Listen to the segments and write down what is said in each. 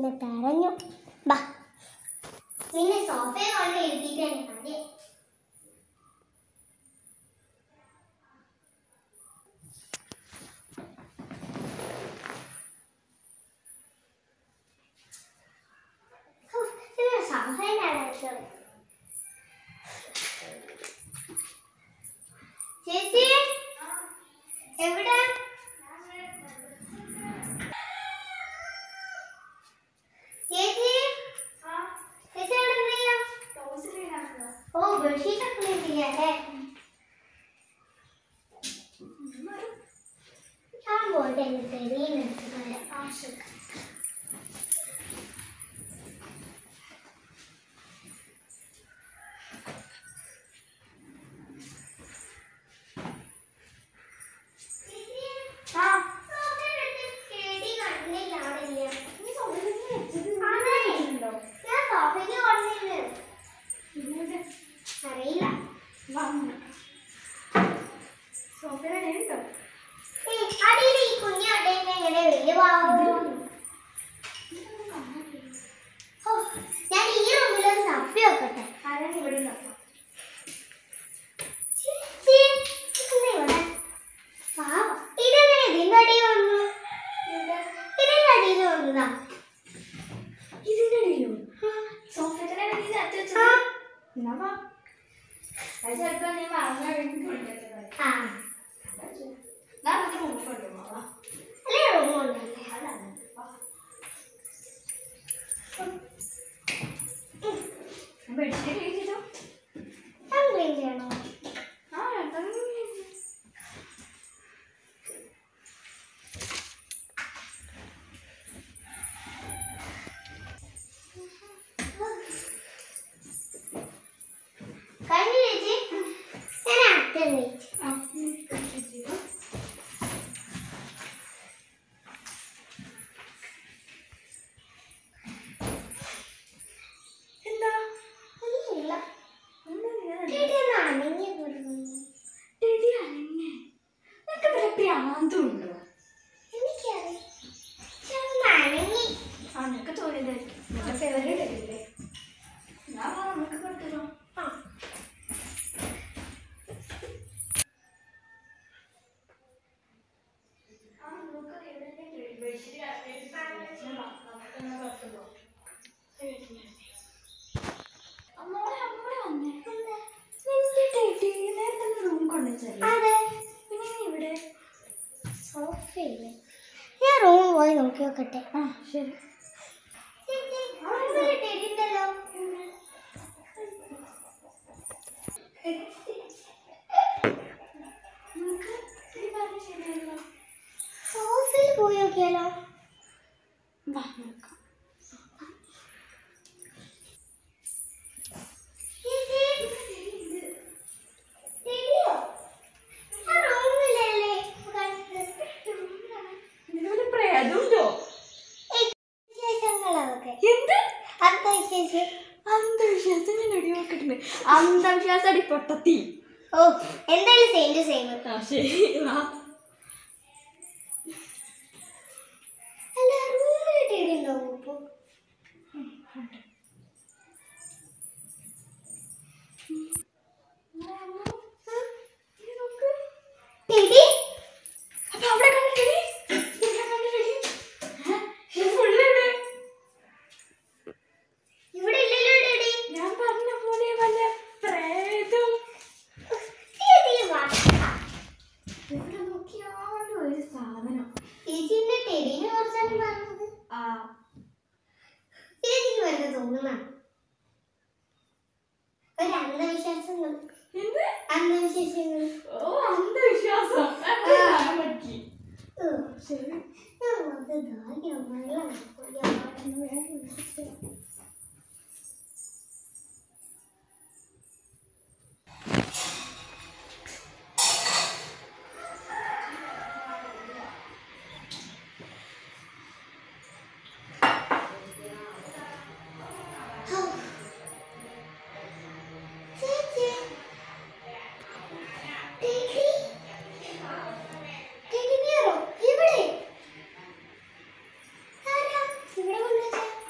പിന്നെ കരഞ്ഞു ബാ പിന്നെ സോഫയെ കൊണ്ട് എഴുതിയിട്ടാണ് കാര്യം ഹോ, ഇത് സോഫയിലാണ് വെച്ചത്. ചേച്ചി എവിടെ ചേച്ചി ചേച്ചി എവിടെ എന്തെയ്യാ? ഓ ബെഡ്ഷീറ്റ് ഒക്കെ ക്ലീൻ ചെയ്യാല്ലേ ഞാൻ പോയിട്ട് എന്റെ തെരയിൽ ആവശ്യം ആ അറിയില്ല അടിയിൽ ഈ കുഞ്ഞു അടയിൽ എങ്ങനെ വലിയ പാവം ഞാൻ ഈ റൂമിലൊന്ന് തപ്പി വെക്കട്ടെ ചേച്ചി, ഇതെന്താ ഇവിടെ? പാവം. ഇതെങ്ങനെ ഇതിന്റെ അടിയിൽ വന്നു? ഇതിന്റെ അടിയിൽ വന്നതാ. ആ. ആ. അല്ലേ room കൊണ്ടുവന്നേ? ഞാൻ clean ചെയ്യണോ? കഴിഞ്ഞു ചേച്ചി ഞാൻ അടുത്ത ഒന്നുമില്ല ചേച്ചി ഒന്ന് അനങ്ങി പോയിരുന്നു എനിക്കറിയാം പക്ഷെ ഒന്ന് അനങ്ങി ആ അതെ സോഫയില്ലേ ഞാൻ റൂം പോയി നോക്കി നോക്കട്ടെ ശരി ചേച്ചി, അവിടെ ഒരു ടെഡി ഉണ്ടല്ലോ. സോഫയിൽ പോയി നോക്കിയാലോ ചേച്ചി, ടെഡിയോ? ആ റൂമിലല്ലേ? ഇതിനൊരു പ്രേതമുണ്ടോ ഏയ്, വിശേഷങ്ങളൊക്കെ. എന്ത് അടുത്ത വിശേഷം അന്ധവിശ്വാസം ഞാൻ അടി നോക്കിട്ടുണ്ട് അന്ധവിശ്വാസം അടി പൊട്ടത്തി ഓ എന്തായാലും സെയിം ടു സെയിം ആ ശരി വാ അല്ല റൂമിൽ ടെഡി ഉണ്ടാവും ഇപ്പൊ ടെഡി അപ്പൊ അവിടെ കണ്ടിട്ടടി ഇവിടെ കണ്ടിട്ടടി ഫുള്ള് ഇവിടെ ഇല്ലല്ലോ ടെഡി ഞാൻ പറഞ്ഞ പോലെ വല്ല പ്രേതം ടെഡി വാ എവിടെ നോക്കിയാലും ഒരു സാധനം ചേച്ചിന്റെ ടെഡിനെ കുറിച്ചാണ് പറഞ്ഞത് ആ ചേച്ചിക്ക് വെറുതെ തോന്നുന്ന ഒരു അന്ധവിശ്വാസങ്ങൾ എന്ത് അന്ധവിശ്വാസങ്ങൾ ഓ അന്ധവിശ്വാസം അതൊക്കെ ആ. ഞാൻ പഠിക്കും ഓ, ശരി ഞാൻ വെറുതെ ധാരാളം വെള്ളം കുടിക്കാൻ. ഹൗ. ചേച്ചി. ടെഡി. ടെഡി ബിയറോ? ഇവിടെ ആരാ? ഇവിടെ കൊണ്ടുവച്ചേ?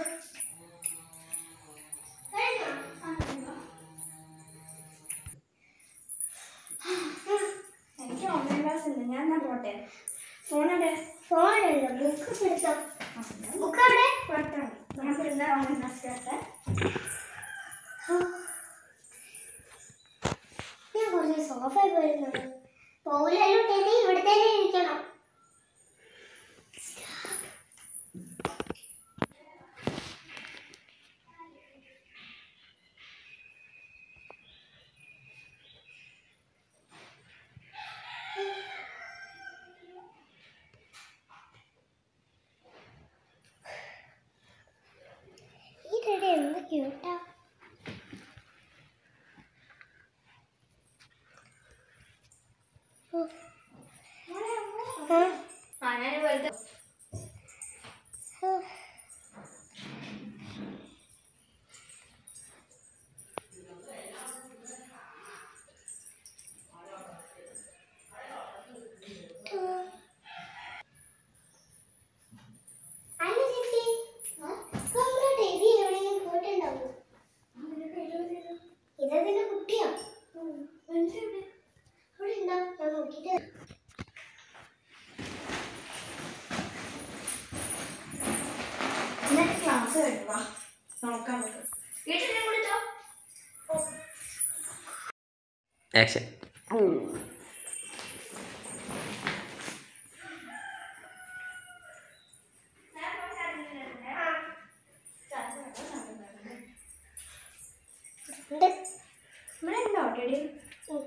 എനിക്ക് ഓൺലൈൻ ക്ലാസ് ഉണ്ട് ഞാൻ എന്നാ പോട്ടെ ഫോണുണ്ട് ഫോണല്ല ബുക്ക് പിടുത്തം ബുക്ക് അവിടെ പുറത്താണ് ഞാൻ പിന്നെ ഓൺലൈൻ ക്ലാസ് കേട്ടെ ഞാൻ കുറച്ച് സോഫ പോയിരുന്നത് പോകില്ലല്ലോ ടെനി ഇവിടെ തന്നെ ഇരിക്കണം ഈ ടെടി എന്ത് ക്യൂട്ടാ ആ ഞാൻ വെറുതെ അല്ല ചേച്ചി നമ്മുടെ ടെഡി എവിടെയെങ്കിലും പോയിട്ടുണ്ടാവോ ഇതതിന്റെ കുട്ടിയാ അവിടെ ഉണ്ടാവും ഞാൻ നോക്കിട്ട് ഇന്നത്തെ ക്ലാസ് കഴിഞ്ഞു വാ നോക്കാം നമുക്ക് വീട്ടിൽ ഞാൻ വിളിച്ചോ ആക്ഷൻ ഉണ്ട് ഇവിടെ ഉണ്ടോ ടെടി ഉം.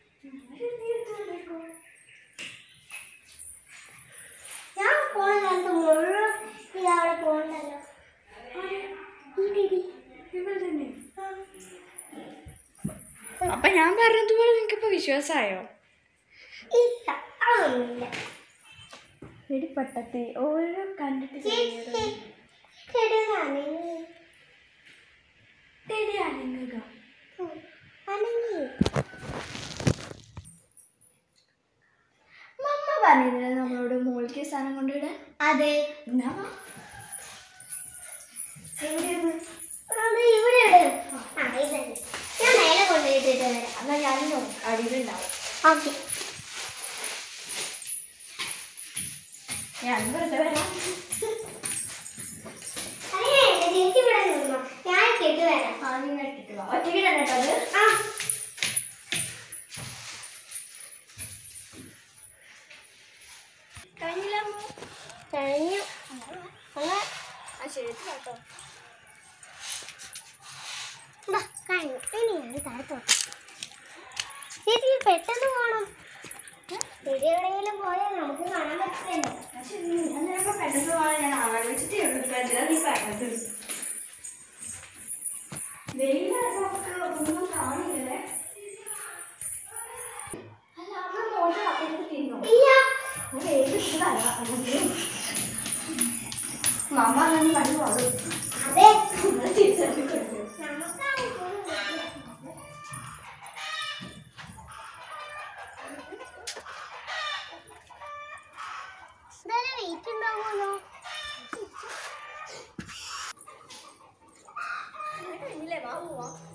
ഞാൻ പോണ കാലത്ത് മുഴുവൻ ഇതവിടെ പോകണ്ടല്ലോ ഈ ടെഡി ഇവിടെ തന്നെ അപ്പൊ ഞാൻ പറഞ്ഞതുപോലെ നിങ്ങൾക്ക് ഇപ്പൊ വിശ്വാസമായോ ഇല്ല അതൊന്നുമില്ല വെടിപ്പട്ടത്തെ ഓരോ കണ്ടിട്ട് ചേച്ചി ടെഡി നനങ്ങി ടെടി അനങ്ങുക ഉം. നനങ്ങി മമ്മ പറഞ്ഞില്ലേ നമ്മളോട് മോൾക്ക് സാധനം കൊണ്ടുവിടാൻ അതെ എന്നാ വാ. എവിടെയാണ് അത് ഇവിടെ ഇട്. ആ ഇതുണ്ട് ഞാൻ മേലെ കൊണ്ടുപോയിട്ടിട്ട് വരാം എന്നാ ഞാനും നോക്കാം അടിയിലുണ്ടാവും ഓക്കെ ഞാൻ വെറുതെ വരാം അല്ലേ ചേച്ചി ഇവിടെ നിന്നോ ഞാൻ കേട്ട് വരാം ആ നിങ്ങൾ ഇട്ടിട്ട് വാ ഒറ്റയ്ക്ക് തന്നെ കേട്ടോ അത് ആ കഴിഞ്ഞില്ല അമ്മ? കഴിഞ്ഞു ഒന്ന് ആ ശരി കേട്ടോ ദാ, കഴിഞ്ഞു ഇനി ഞാൻ താഴത്തോട്ട് ചേച്ചി പെട്ടെന്ന് പോണം ശരി എവിടെയെങ്കിലും പോയാൽ നമുക്ക് കാണാൻ പറ്റില്ലല്ലോ ആ ശരി ഞാൻ നിനക്ക് പെട്ടെന്ന് പോകാൻ ഞാൻ ആലോചിച്ചിട്ടേ ഉള്ളൂ ഇപ്പൊ എന്തിനാ നീ പറഞ്ഞത് വെയിലൊക്കെ ഒന്നും കാണില്ലേ അല്ല അമ്മ മോട്ട് അപ്പഴേക്ക് തിന്നോ ഇല്ല ഞാൻ വെയിൽ ഇഷ്ടമല്ല അതുകൊണ്ട് മമ്മ അങ്ങനെ കണ്ടു പാടും അതെ നമ്മളെ തിരിച്ചറിഞ്ഞു കൊടുക്കും നമുക്കാണ് പോലും പറ്റില്ല. ഇതെല്ലാം വെയിറ്റ് ഉണ്ടാവുമല്ലോ ഇല്ലേ വാ പോവാം